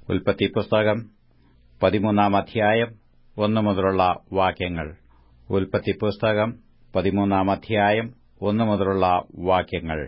ഉൽപ്പത്തി പുസ്തകം പതിമൂന്നാം അധ്യായം ഒന്നു മുതലുള്ള വാക്യങ്ങൾ ഉൽപ്പത്തി പുസ്തകം പതിമൂന്നാം അധ്യായം ഒന്നു മുതലുള്ള വാക്യങ്ങൾ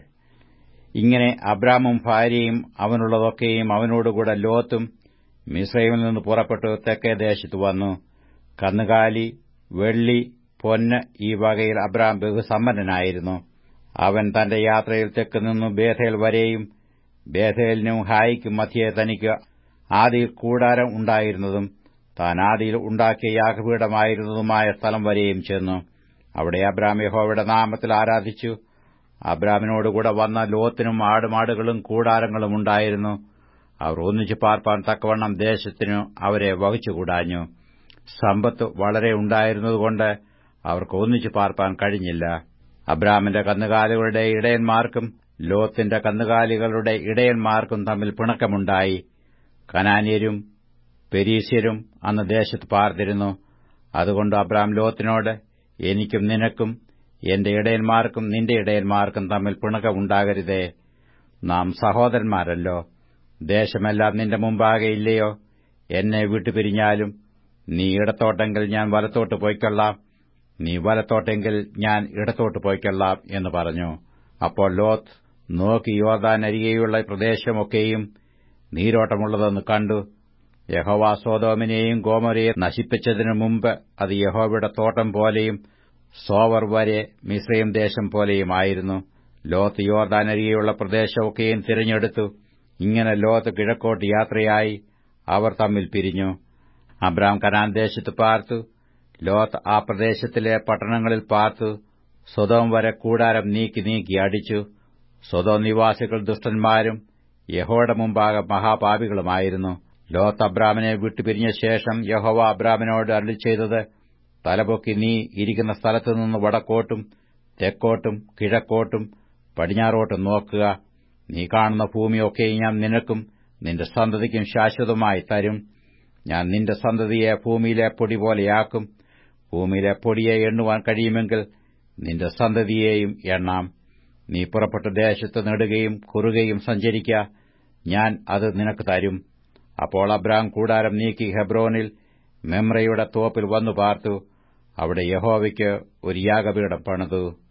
ഇങ്ങനെ അബ്രാമും ഭാര്യയും അവനുള്ളതൊക്കെയും അവനോടുകൂടെ ലോത്തും മിസ്രൈമിൽ നിന്ന് പുറപ്പെട്ടു തെക്കേ ദേശത്ത് വന്നു കന്നുകാലി വെള്ളി പൊന്ന് ഈ വകയിൽ അബ്രാം ബഹുസമ്പന്നനായിരുന്നു അവൻ തന്റെ യാത്രയിൽ തെക്ക് നിന്നു ബേഥേൽ വരെയും ബേഥേലിനും ഹായിക്കും മധ്യേ തനിക്ക് ആദിയിൽ കൂടാരം ഉണ്ടായിരുന്നതും താൻ ആദിയിൽ ഉണ്ടാക്കിയ യാഗപീഠമായിരുന്നതുമായ സ്ഥലം വരെയും ചെന്നു അവിടെ അബ്രാം യഹോവയുടെ നാമത്തിൽ ആരാധിച്ചു അബ്രാമിനോടുകൂടെ വന്ന ലോത്തിനും ആടുമാടുകളും കൂടാരങ്ങളും ഉണ്ടായിരുന്നു അവർ ഒന്നിച്ചു പാർപ്പാൻ തക്കവണ്ണം ദേശത്തിനു അവരെ വഹിച്ചുകൂടാഞ്ഞു സമ്പത്ത് വളരെ ഉണ്ടായിരുന്നതുകൊണ്ട് അവർക്ക് ഒന്നിച്ചു പാർപ്പാൻ കഴിഞ്ഞില്ല അബ്രാമിന്റെ കന്നുകാലികളുടെ ഇടയന്മാർക്കും ലോത്തിന്റെ കന്നുകാലികളുടെ ഇടയന്മാർക്കും തമ്മിൽ പിണക്കമുണ്ടായി കനാന്യരും പെരീസ്യരും അന്ന് ദേശത്ത് പാർത്തിരുന്നു അതുകൊണ്ട് അബ്രാം ലോത്തിനോട് എനിക്കും നിനക്കും എന്റെ ഇടയന്മാർക്കും നിന്റെ ഇടയന്മാർക്കും തമ്മിൽ പിണക്കമുണ്ടാകരുതേ നാം സഹോദരന്മാരല്ലോ ദേശമെല്ലാം നിന്റെ മുമ്പാകെ ഇല്ലയോ എന്നെ വിട്ടുപിരിഞ്ഞാലും നീ ഇടത്തോട്ടെങ്കിൽ ഞാൻ വലത്തോട്ട് പോയിക്കൊള്ളാം നീ വലത്തോട്ടെങ്കിൽ ഞാൻ ഇടത്തോട്ട് പോയിക്കൊള്ളാം എന്ന് പറഞ്ഞു അപ്പോൾ ലോത്ത് നോക്കി യോർദാൻ അരികെയുള്ള പ്രദേശമൊക്കെയും നീരോട്ടമുള്ളതെന്ന് കണ്ടു യഹോവ സോതോമിനെയും ഗോമരയെ നശിപ്പിച്ചതിനു മുമ്പ് അത് യഹോവയുടെ തോട്ടം പോലെയും സോവർ വരെ മിശ്രയും ദേശം പോലെയുമായിരുന്നു ലോത്ത് യോർദാനരികെയുള്ള പ്രദേശമൊക്കെയും തിരഞ്ഞെടുത്തു ഇങ്ങനെ ലോത്ത് കിഴക്കോട്ട് യാത്രയായി അവർ തമ്മിൽ പിരിഞ്ഞു അബ്രാം കനാൻ ദേശത്ത് പാർത്തു ലോത്ത് ആ പ്രദേശത്തിലെ പട്ടണങ്ങളിൽ പാർത്തു സ്വതോം വരെ കൂടാരം നീക്കി നീക്കി അടിച്ചു സ്വതോ നിവാസികൾ ദുഷ്ടന്മാരും യഹോയുടെ മുമ്പാകെ മഹാപാപികളുമായിരുന്നു ലോത്ത് അബ്രാമിനെ വിട്ടുപിരിഞ്ഞ ശേഷം യഹോവ അബ്രാമിനോട് അരളി ചെയ്തത് തലപൊക്കി നീ ഇരിക്കുന്ന സ്ഥലത്തുനിന്ന് വടക്കോട്ടും തെക്കോട്ടും കിഴക്കോട്ടും പടിഞ്ഞാറോട്ടും നോക്കുക നീ കാണുന്ന ഭൂമിയൊക്കെ ഞാൻ നിനക്കും നിന്റെ സന്തതിക്കും ശാശ്വതമായി തരും ഞാൻ നിന്റെ സന്തതിയെ ഭൂമിയിലെ പൊടി പോലെയാക്കും ഭൂമിയിലെ പൊടിയെ എണ്ണുവാൻ കഴിയുമെങ്കിൽ നിന്റെ സന്തതിയെയും എണ്ണാം നീ പുറപ്പെട്ട ദേശത്ത് നെടുകയും കുറുകയും സഞ്ചരിക്ക ഞാൻ അത് നിനക്ക് തരും അപ്പോൾ അബ്രാം കൂടാരം നീക്കി ഹെബ്രോനിൽ മെമ്രയുടെ തോപ്പിൽ വന്നു പാർത്തു അവിടെ യഹോവയ്ക്ക് ഒരു യാഗപീഠം പണിതു